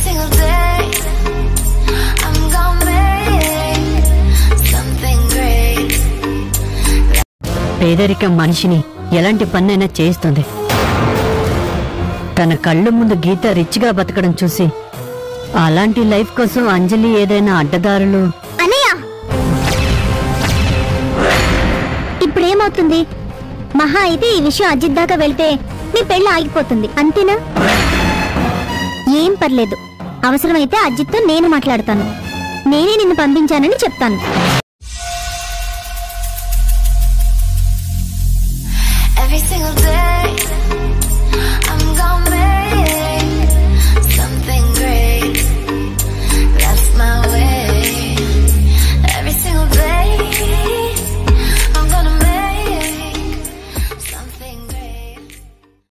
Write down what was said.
single day. I'm gonna make something great. పేదరికం మనిషిని ఎలాంటి పన్నైనా చేయిస్తుంది తన కళ్ళు ముందు గీత రిచ్గా బతకడం చూసి అలాంటి లైఫ్ కోసం అంజలి ఏదైనా అడ్డదారులు అనయ్య ఇప్పుడేమవుతుంది మహా అయితే ఈ విషయం అజిత్ దాకా వెళ్తే నీ పెళ్ళి ఆగిపోతుంది అంతేనా ఏం పర్లేదు అవసరమైతే అజిత్తో నేను మాట్లాడతాను నేనే నిన్ను పంపించానని చెప్తాను